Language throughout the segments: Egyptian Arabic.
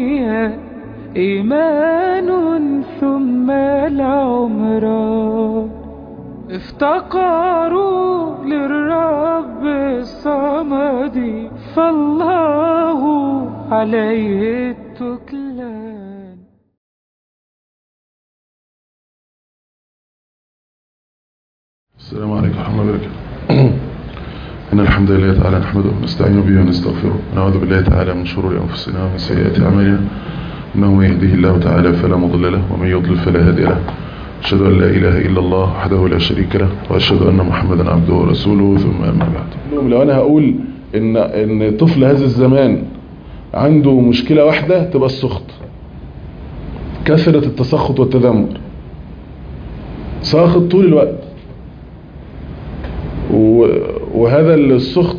الدنيا إيمان ثم العمران افتقروا للرب الصمد فالله عليه التكلان السلام عليكم ورحمة الله وبركاته إن الحمد لله تعالى نحمده ونستعين به ونستغفره ونعوذ بالله تعالى من شرور أنفسنا ومن سيئات أعمالنا إنه من يهده الله تعالى فلا مضل له ومن يضلل فلا هادي له أشهد أن لا إله إلا الله وحده لا شريك له وأشهد أن محمدا عبده ورسوله ثم أما بعد لو أنا هقول إن إن طفل هذا الزمان عنده مشكلة واحدة تبقى السخط كثرة التسخط والتذمر ساخط طول الوقت وهذا السخط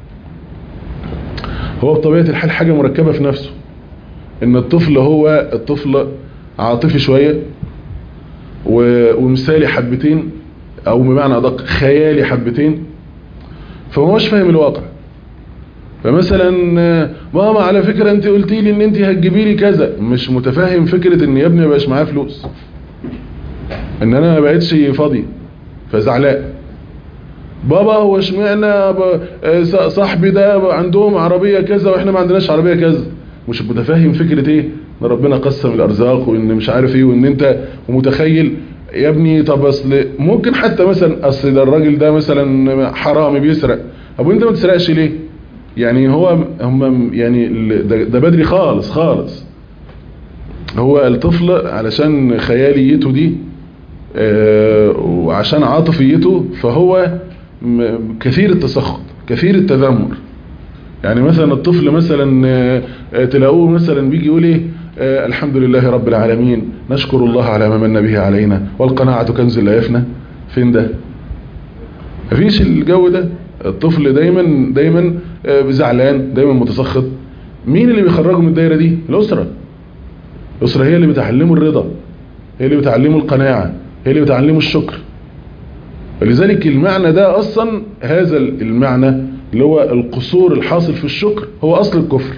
هو بطبيعة الحال حاجة مركبة في نفسه ان الطفل هو الطفل عاطفي شوية ومثالي حبتين او بمعنى ادق خيالي حبتين فهو مش فاهم الواقع فمثلا ماما على فكرة انت قلتي لي ان انت هتجيبي لي كذا مش متفاهم فكرة ان يا ابني مبقاش معايا فلوس ان انا ما بقتش فاضي فزعلان بابا هو اشمعنى صاحبي ده عندهم عربية كذا واحنا ما عندناش عربية كذا مش متفاهم فكرة ايه ان ربنا قسم الارزاق وان مش عارف ايه وان انت ومتخيل يا ابني طب اصل ممكن حتى مثلا اصل ده الراجل ده مثلا حرامي بيسرق ابو انت ما تسرقش ليه يعني هو هم يعني ده, ده بدري خالص خالص هو الطفل علشان خياليته دي اه وعشان عاطفيته فهو كثير التسخط كثير التذمر يعني مثلا الطفل مثلا تلاقوه مثلا بيجي يقول ايه الحمد لله رب العالمين نشكر الله على ما من به علينا والقناعة كنز لا يفنى فين ده مفيش الجو ده الطفل دايما دايما زعلان دايما متسخط مين اللي بيخرجه من الدايرة دي الأسرة الأسرة هي اللي بتعلمه الرضا هي اللي بتعلمه القناعة هي اللي بتعلمه الشكر ولذلك المعنى ده أصلا هذا المعنى اللي هو القصور الحاصل في الشكر هو أصل الكفر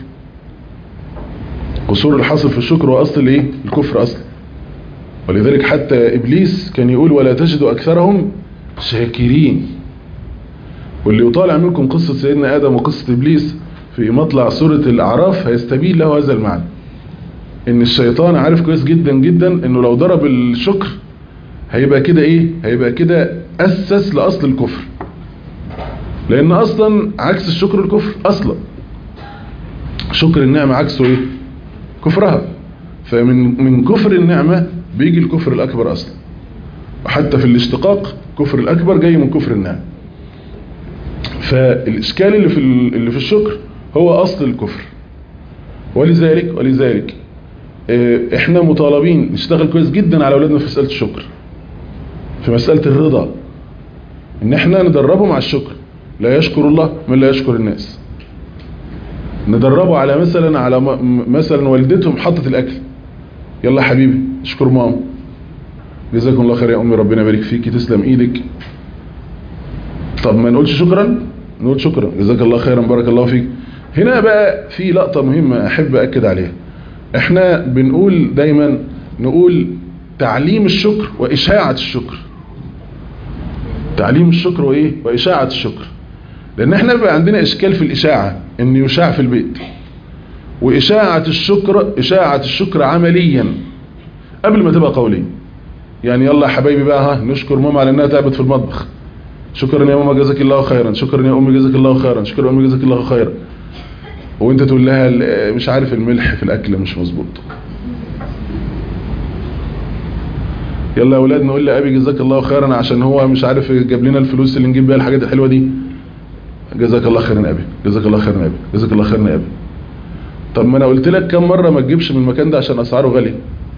قصور الحاصل في الشكر هو أصل الايه الكفر أصلا ولذلك حتى إبليس كان يقول ولا تجد أكثرهم شاكرين واللي يطالع منكم قصة سيدنا آدم وقصة إبليس في مطلع سورة الأعراف هيستبين له هذا المعنى ان الشيطان عارف كويس جدا جدا انه لو ضرب الشكر هيبقى كده ايه هيبقى كده اسس لاصل الكفر لان اصلا عكس الشكر الكفر اصلا شكر النعمة عكسه ايه كفرها فمن من كفر النعمة بيجي الكفر الاكبر اصلا وحتى في الاشتقاق كفر الاكبر جاي من كفر النعمة فالاشكال اللي في اللي في الشكر هو اصل الكفر ولذلك ولذلك احنا مطالبين نشتغل كويس جدا على اولادنا في مسألة الشكر في مسألة الرضا ان احنا ندربهم على الشكر لا يشكر الله من لا يشكر الناس ندربه على مثلا على مثلا والدتهم حطت الاكل يلا حبيبي اشكر ماما جزاكم الله خير يا امي ربنا يبارك فيكي تسلم ايدك طب ما نقولش شكرا نقول شكرا جزاك الله خيرا بارك الله فيك هنا بقى في لقطة مهمة احب اكد عليها احنا بنقول دايما نقول تعليم الشكر واشاعة الشكر تعليم الشكر وايه واشاعة الشكر لان احنا بقى عندنا اشكال في الاشاعة ان يشاع في البيت واشاعة الشكر اشاعة الشكر عمليا قبل ما تبقى قوليا يعني يلا يا حبايبي بقى ها نشكر ماما على انها تعبت في المطبخ شكرا يا ماما جزاك الله خيرا شكرا يا امي جزاك الله خيرا شكرا يا امي جزاك الله خيرا وانت تقول لها مش عارف الملح في الاكل مش مظبوط يلا يا اولاد نقول لابي جزاك الله خيرا عشان هو مش عارف جاب لنا الفلوس اللي نجيب بيها الحاجات الحلوه دي جزاك الله خيرا يا ابي جزاك الله خيرا يا ابي جزاك الله خيرا يا ابي طب ما انا قلت لك كم مره ما تجيبش من المكان ده عشان اسعاره غاليه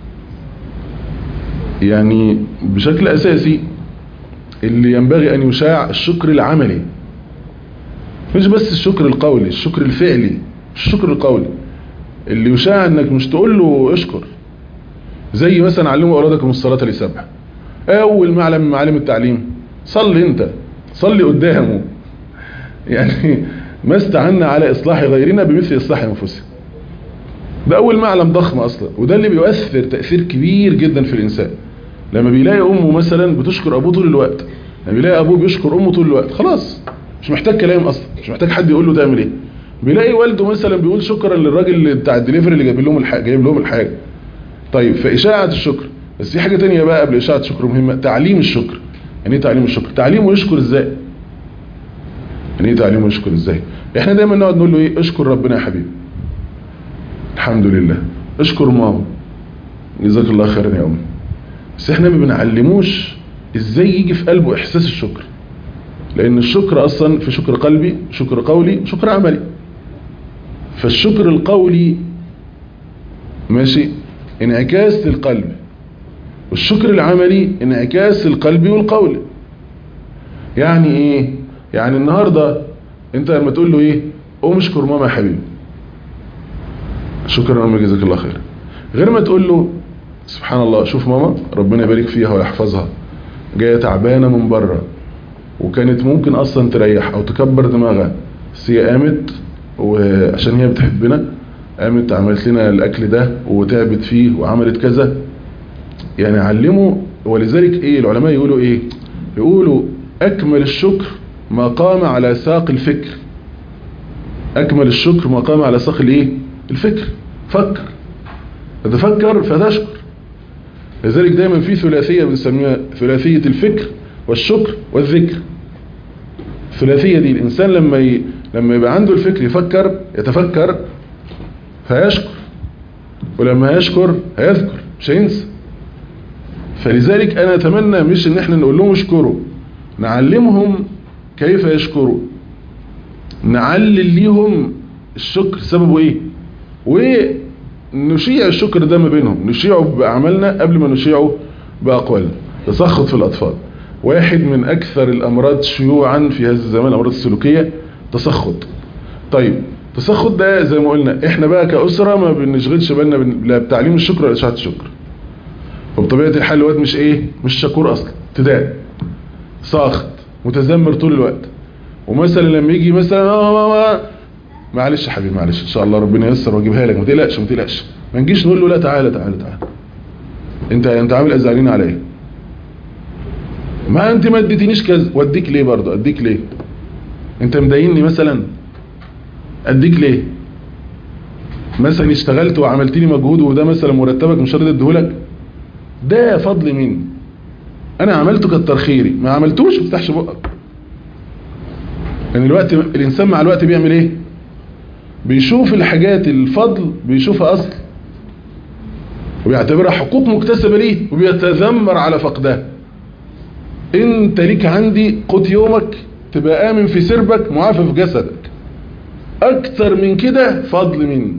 يعني بشكل اساسي اللي ينبغي ان يشاع الشكر العملي مش بس الشكر القولي الشكر الفعلي الشكر القولي اللي يشاع انك مش تقول له اشكر زي مثلا علموا اولادكم الصلاه لسبع اول معلم من معالم التعليم صلي انت صلي قدامه يعني ما استعنا على اصلاح غيرنا بمثل اصلاح انفسنا ده اول معلم ضخم اصلا وده اللي بيؤثر تأثير كبير جدا في الانسان لما بيلاقي امه مثلا بتشكر ابوه طول الوقت لما بيلاقي ابوه بيشكر امه طول الوقت خلاص مش محتاج كلام اصلا مش محتاج حد يقول له تعمل ايه بيلاقي والده مثلا بيقول شكرا للراجل اللي بتاع الدليفري اللي جايب لهم الحاجه جايب لهم الحاجه طيب فاشاعه الشكر بس في حاجه تانية بقى قبل اشاعه الشكر مهمه تعليم الشكر يعني ايه تعليم الشكر تعليمه يشكر ازاي يعني ايه تعليمه يشكر ازاي احنا دايما نقعد نقول له ايه اشكر ربنا يا حبيبي الحمد لله اشكر ماما جزاك الله خيرا يا امي بس احنا ما بنعلموش ازاي يجي في قلبه احساس الشكر لان الشكر اصلا في شكر قلبي شكر قولي شكر عملي فالشكر القولي ماشي انعكاس للقلب والشكر العملي انعكاس القلب والقول يعني ايه يعني النهاردة انت لما تقول له ايه قوم اشكر ماما يا حبيبي شكرا ماما جزاك الله خير غير ما تقول له سبحان الله شوف ماما ربنا يبارك فيها ويحفظها جايه تعبانه من بره وكانت ممكن اصلا تريح او تكبر دماغها بس هي قامت وعشان هي بتحبنا قامت عملت لنا الاكل ده وتعبت فيه وعملت كذا يعني علموا ولذلك ايه العلماء يقولوا ايه يقولوا اكمل الشكر ما قام على ساق الفكر اكمل الشكر ما قام على ساق الايه الفكر فكر تتفكر فتشكر لذلك دايما في ثلاثية بنسميها ثلاثية الفكر والشكر والذكر الثلاثية دي الإنسان لما ي... لما يبقى عنده الفكر يفكر يتفكر فيشكر ولما يشكر هيذكر مش هينسى فلذلك أنا أتمنى مش إن احنا نقول لهم اشكروا نعلمهم كيف يشكروا نعلل ليهم الشكر سببه ايه ونشيع الشكر ده ما بينهم نشيعه بأعمالنا قبل ما نشيعه بأقوالنا تسخط في الأطفال واحد من أكثر الأمراض شيوعا في هذا الزمان الأمراض السلوكية تسخط طيب تسخط ده زي ما قلنا احنا بقى كأسرة ما بنشغلش بالنا لا بتعليم الشكر ولا إشاعة الشكر وبطبيعة الحال الواد مش ايه مش شكور أصلا ابتداء ساخط متذمر طول الوقت ومثلا لما يجي مثلا آه معلش يا حبيبي معلش ان شاء الله ربنا ييسر واجيبها لك ما تقلقش ما تقلقش ما نجيش نقول له لا تعالى تعالى تعالى انت انت عامل ازعلين عليا ما انت ما اديتنيش كذا واديك ليه برضه اديك ليه انت مضايقني مثلا اديك ليه مثلا اشتغلت وعملت لي مجهود وده مثلا مرتبك مش راضي اديهولك ده فضل مين انا عملته كتر خيري ما عملتوش ما تفتحش بقك يعني الوقت الانسان مع الوقت بيعمل ايه بيشوف الحاجات الفضل بيشوفها اصل وبيعتبرها حقوق مكتسبة ليه وبيتذمر على فقدها انت ليك عندي قوت يومك تبقى امن في سربك معافى في جسدك اكتر من كده فضل مني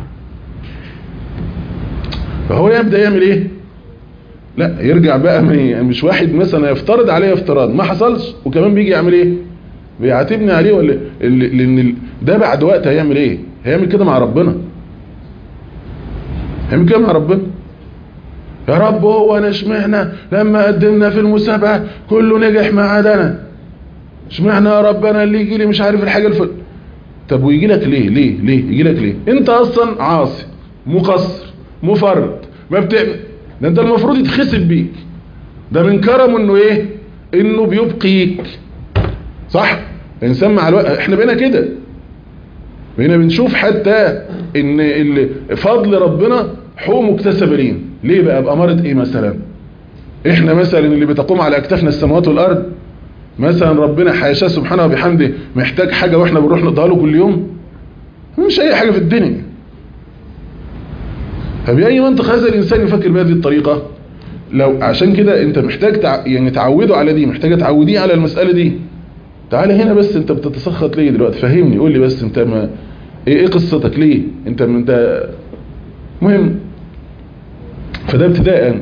فهو يبدأ يعمل ايه لا يرجع بقى مش واحد مثلا يفترض عليه افتراض ما حصلش وكمان بيجي يعمل ايه بيعاتبني عليه ولا لان ده بعد وقت هيعمل ايه هيعمل كده مع ربنا هيعمل كده مع ربنا يا رب هو انا اشمعنا لما قدمنا في المسابقه كله نجح ما عدا انا اشمعنا يا رب انا اللي يجي لي مش عارف الحاجه الفل طب ويجي لك ليه ليه ليه يجي لك ليه انت اصلا عاصي مقصر مفرط ما بتعمل ده انت المفروض يتخسب بيك ده من كرمه انه ايه انه بيبقيك صح الانسان مع الوقت احنا بقينا كده بقينا بنشوف حتى ان فضل ربنا حقوق مكتسبه لينا ليه بقى بأمارة ايه مثلا احنا مثلا اللي بتقوم على اكتافنا السماوات والارض مثلا ربنا حاشاه سبحانه وبحمده محتاج حاجة واحنا بنروح نقضيها له كل يوم مش اي حاجة في الدنيا فبأي منطق هذا الانسان يفكر بهذه الطريقة لو عشان كده انت محتاج تع... يعني تعوده على دي محتاج تعوديه على المسألة دي تعالى هنا بس انت بتتسخط ليه دلوقتي فهمني قول لي بس انت ما ايه, ايه قصتك ليه انت انت مهم فده ابتداء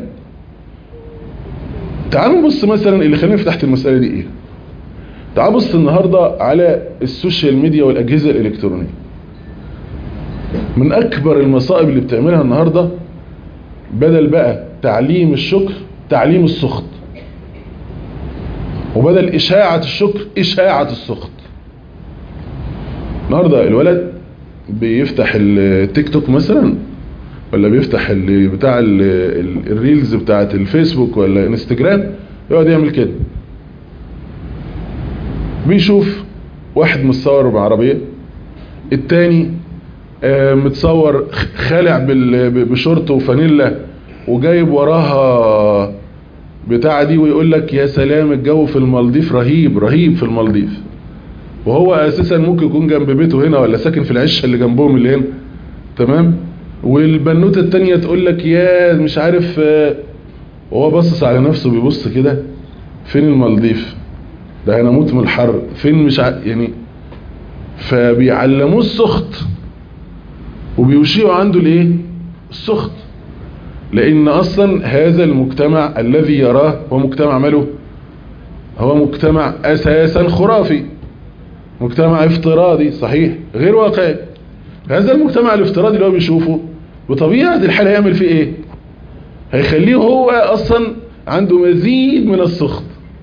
تعالوا نبص مثلا اللي خلينا فتحت المسألة دي ايه تعال بص النهاردة على السوشيال ميديا والأجهزة الإلكترونية من أكبر المصائب اللي بتعملها النهاردة بدل بقى تعليم الشكر تعليم السخط وبدل إشاعة الشكر إشاعة السخط النهاردة الولد بيفتح التيك توك مثلا ولا بيفتح اللي بتاع ال- ال- الريلز بتاعت الفيسبوك ولا انستجرام يقعد يعمل كده بيشوف واحد متصور بعربية التاني آه، متصور خ- خالع بال- ب- بشورت وفانيلا وجايب وراها بتاع دي ويقول لك يا سلام الجو في المالديف رهيب رهيب في المالديف وهو اساسا ممكن يكون جنب بيته هنا ولا ساكن في العشه اللي جنبهم اللي هنا تمام والبنوته التانية تقول لك يا مش عارف آه، وهو باصص على نفسه بيبص كده فين المالديف ده انا اموت من الحر فين مش ع... يعني فبيعلموه السخط وبيوشيعوا عنده الايه السخط لان اصلا هذا المجتمع الذي يراه هو مجتمع ماله هو مجتمع اساسا خرافي مجتمع افتراضي صحيح غير واقعي هذا المجتمع الافتراضي اللي هو بيشوفه بطبيعة الحال هيعمل فيه ايه هيخليه هو اصلا عنده مزيد من السخط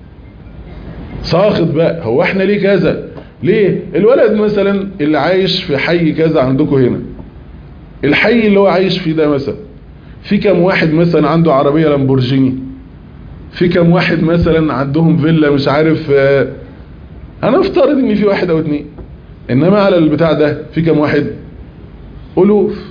ساخط بقى هو احنا ليه كذا ليه الولد مثلا اللي عايش في حي كذا عندكم هنا الحي اللي هو عايش فيه ده مثلا في كم واحد مثلا عنده عربية لامبورجيني في كم واحد مثلا عندهم فيلا مش عارف آه، هنفترض ان في واحد او اتنين انما على البتاع ده في كم واحد الوف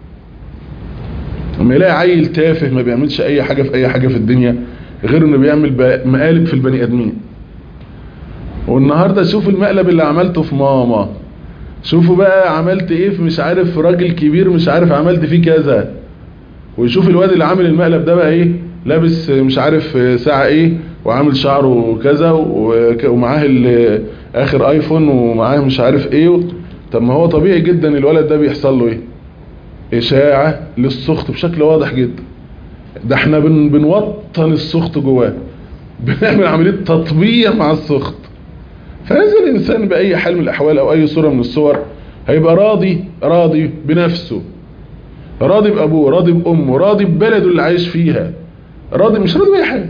لما يلاقي عيل تافه ما بيعملش اي حاجة في اي حاجة في الدنيا غير انه بيعمل ب- مقالب في البني ادمين والنهاردة شوف المقلب اللي عملته في ماما شوفوا بقى عملت ايه في مش عارف راجل كبير مش عارف عملت فيه كذا ويشوف الواد اللي عامل المقلب ده بقى ايه لابس مش عارف ساعة ايه وعامل شعره كذا وك- ومعاه ال- اخر ايفون ومعاه مش عارف ايه طب ما هو طبيعي جدا الولد ده بيحصل له ايه اشاعة للسخط بشكل واضح جدا ده احنا بن بنوطن السخط جواه بنعمل عملية تطبيع مع السخط فهذا الإنسان بأي حال من الأحوال أو أي صورة من الصور هيبقى راضي راضي بنفسه راضي بأبوه راضي بأمه راضي ببلده اللي عايش فيها راضي مش راضي بأي حاجة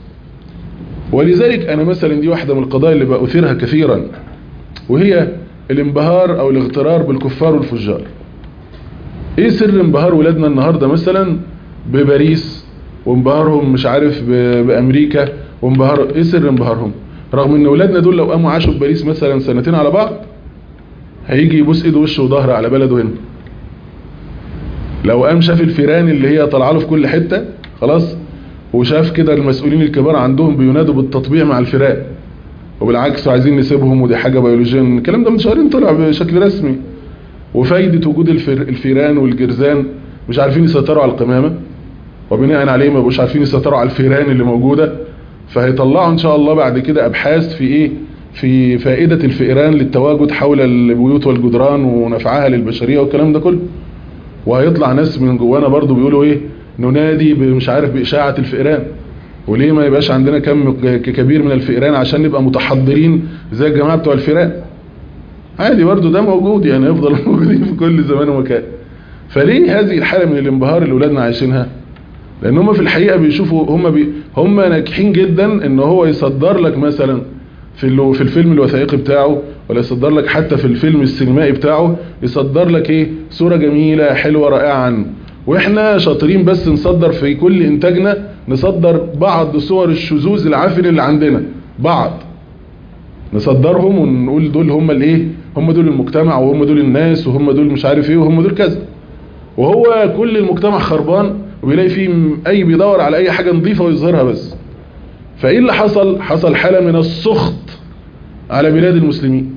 ولذلك أنا مثلا دي واحدة من القضايا اللي بأثيرها كثيرا وهي الانبهار أو الاغترار بالكفار والفجار ايه سر انبهار ولادنا النهاردة مثلا بباريس وانبهارهم مش عارف ب- بامريكا وانبهار ايه سر انبهارهم رغم ان ولادنا دول لو قاموا عاشوا في باريس مثلا سنتين على بعض هيجي يبوس ايده وشه وظهره على بلده هنا لو قام شاف الفيران اللي هي طالعه له في كل حته خلاص وشاف كده المسؤولين الكبار عندهم بينادوا بالتطبيع مع الفيران وبالعكس عايزين نسيبهم ودي حاجه بيولوجيه الكلام ده من شهرين طلع بشكل رسمي وفايدة وجود الفر الفيران والجرزان مش عارفين يسيطروا على القمامة وبناء عليه ما بقوش عارفين يسيطروا على الفيران اللي موجودة فهيطلعوا ان شاء الله بعد كده ابحاث في ايه في فائدة الفئران للتواجد حول البيوت والجدران ونفعها للبشرية والكلام ده كله وهيطلع ناس من جوانا برضو بيقولوا ايه ننادي مش عارف بإشاعة الفئران وليه ما يبقاش عندنا كم كبير من الفئران عشان نبقى متحضرين زي الجماعة بتوع الفئران عادي برضو ده موجود يعني يفضل موجودين في كل زمان ومكان فليه هذه الحالة من الانبهار اللي ولادنا عايشينها لان هم في الحقيقة بيشوفوا هم بي هم ناجحين جدا ان هو يصدر لك مثلا في اللي في الفيلم الوثائقي بتاعه ولا يصدر لك حتى في الفيلم السينمائي بتاعه يصدر لك ايه صورة جميلة حلوة رائعة عنه واحنا شاطرين بس نصدر في كل انتاجنا نصدر بعض صور الشذوذ العافن اللي عندنا بعض نصدرهم ونقول دول هم الايه هم دول المجتمع وهم دول الناس وهم دول مش عارف ايه وهم دول كذا وهو كل المجتمع خربان وبيلاقي فيه اي بيدور على اي حاجة نظيفة ويظهرها بس فايه اللي حصل حصل حالة من السخط على بلاد المسلمين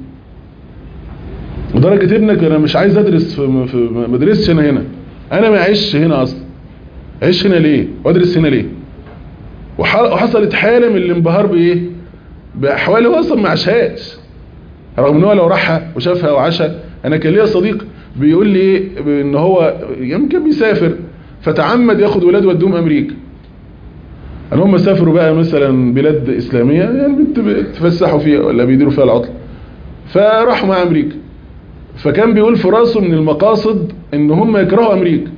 لدرجة ابنك انا مش عايز ادرس في, في ما ادرسش انا هنا انا ما اعيش هنا اصلا اعيش هنا ليه وادرس هنا ليه وحصلت حالة من الانبهار بايه باحوال هو اصلا ما عاشهاش رغم ان هو لو راحها وشافها وعاشها انا كان ليا صديق بيقول لي ايه ان هو يمكن بيسافر فتعمد ياخد ولاده وديهم امريكا ان هم سافروا بقى مثلا بلاد اسلامية يعني بيتفسحوا فيها ولا بيديروا فيها العطل فراحوا مع امريكا فكان بيقول في راسه من المقاصد ان هم يكرهوا امريكا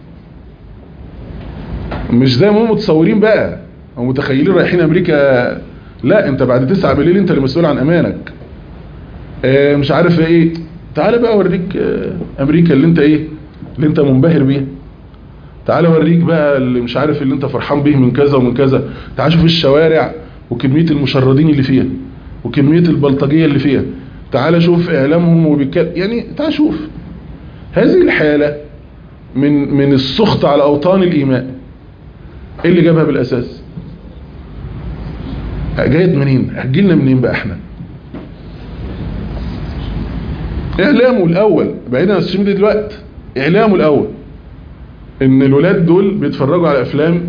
مش زي ما هم متصورين بقى هم متخيلين رايحين امريكا لا انت بعد تسعة بالليل انت اللي مسؤول عن امانك اه مش عارف ايه تعال بقى اوريك آه، امريكا اللي انت ايه اللي انت منبهر بيها تعال اوريك بقى اللي مش عارف اللي انت فرحان بيه من كذا ومن كذا تعال شوف الشوارع وكمية المشردين اللي فيها وكمية البلطجية اللي فيها تعال شوف اعلامهم وبيتكلم يعني تعال شوف هذه الحالة من من السخط على اوطان الايمان ايه اللي جابها بالاساس جايت منين هتجيلنا منين بقى احنا اعلامه الاول بعيدا عن السوشيال ميديا دلوقتي اعلامه الاول ان الولاد دول بيتفرجوا على افلام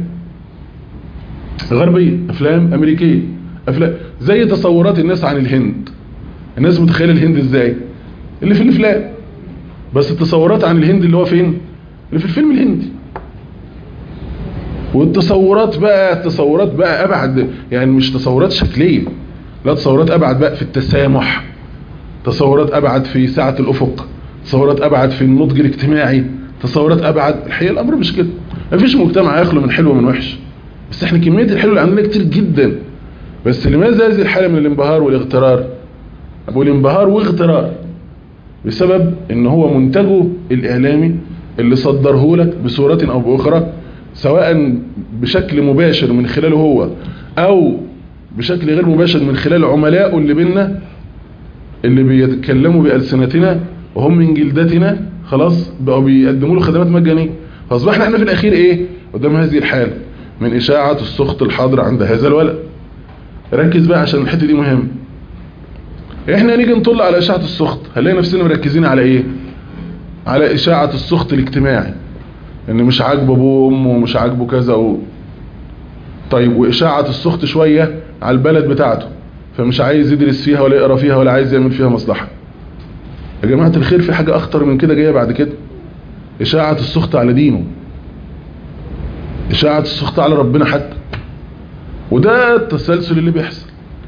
غربية افلام امريكية افلام زي تصورات الناس عن الهند الناس متخيله الهند ازاي اللي في الافلام بس التصورات عن الهند اللي هو فين اللي في الفيلم الهندي والتصورات بقى التصورات بقى ابعد يعني مش تصورات شكليه لا تصورات ابعد بقى في التسامح تصورات ابعد في سعه الافق تصورات ابعد في النضج الاجتماعي تصورات ابعد الحقيقه الامر مش كده مفيش مجتمع يخلو من حلو ومن وحش بس احنا كميه الحلو اللي عندنا كتير جدا بس لماذا هذه الحاله من الانبهار والاغترار بقول انبهار واغترار بسبب ان هو منتجه الاعلامي اللي صدره لك بصورة او باخرى سواء بشكل مباشر من خلاله هو او بشكل غير مباشر من خلال عملائه اللي بينا اللي بيتكلموا بألسنتنا وهم من جلدتنا خلاص بقوا بيقدموا له خدمات مجانية فاصبحنا احنا في الاخير ايه قدام هذه الحالة من اشاعة السخط الحاضر عند هذا الولد ركز بقى عشان الحتة دي مهمة احنا نيجي نطل على اشاعة السخط هنلاقي نفسنا مركزين على ايه على اشاعة السخط الاجتماعي ان مش عاجبه ابوه وامه ومش عاجبه كذا و... طيب واشاعة السخط شوية على البلد بتاعته فمش عايز يدرس فيها ولا يقرا فيها ولا عايز يعمل فيها مصلحة يا جماعة الخير في حاجة اخطر من كده جاية بعد كده اشاعة السخط على دينه اشاعة السخط على ربنا حتى وده التسلسل اللي بيحصل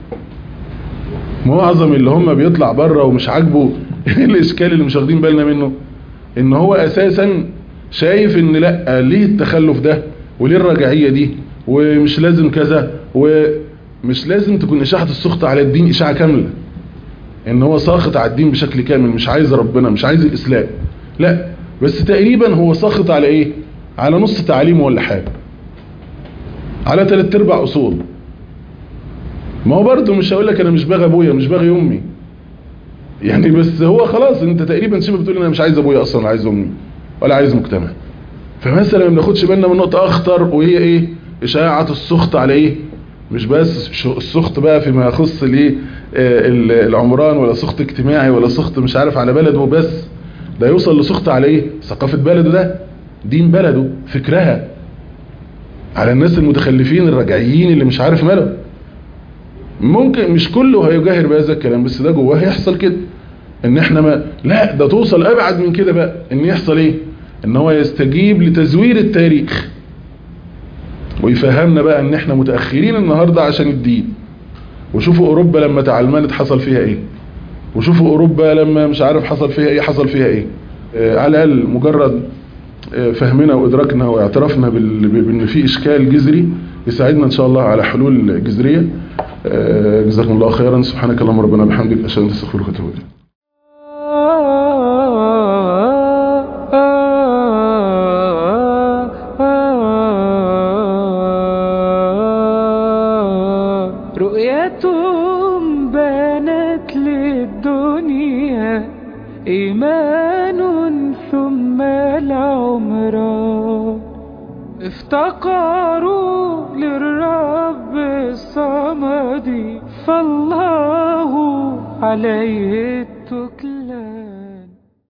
معظم اللي هم بيطلع بره ومش عاجبه الاشكال اللي مش واخدين بالنا منه ان هو اساسا شايف ان لا ليه التخلف ده وليه الرجعية دي ومش لازم كذا ومش لازم تكون اشاعة السخط على الدين اشاعة كاملة ان هو ساخط على الدين بشكل كامل مش عايز ربنا مش عايز الاسلام لا بس تقريبا هو ساخط على ايه على نص تعليمه ولا حاجة على ثلاث ارباع اصول ما هو برضه مش هقول لك انا مش باغي ابويا مش باغي امي يعني بس هو خلاص انت تقريبا شبه بتقول انا مش عايز ابويا اصلا ولا عايز امي ولا عايز مجتمع فمثلا ما بناخدش بالنا من نقطه اخطر وهي ايه اشاعه السخط على ايه مش بس السخط بقى فيما يخص الايه العمران ولا سخط اجتماعي ولا سخط مش عارف على بلده بس ده يوصل لسخط على ايه ثقافه بلده ده دين بلده فكرها على الناس المتخلفين الرجعيين اللي مش عارف ماله ممكن مش كله هيجاهر بهذا الكلام بس ده جواه هيحصل كده ان احنا ما لا ده توصل ابعد من كده بقى ان يحصل ايه ان هو يستجيب لتزوير التاريخ ويفهمنا بقى ان احنا متأخرين النهاردة عشان الدين وشوفوا اوروبا لما تعلمانت حصل فيها ايه وشوفوا اوروبا لما مش عارف حصل فيها ايه حصل فيها ايه آه على الاقل مجرد آه فهمنا وادراكنا واعترافنا بان في اشكال جذري يساعدنا ان شاء الله على حلول جذريه آه جزاكم الله خيرا سبحانك اللهم ربنا بحمدك اشهد ان لا اله الا انت استغفرك واتوب اليك رؤيتهم بانت للدنيا إيمان ثم العمران افتقروا للرب الصمد فالله عليه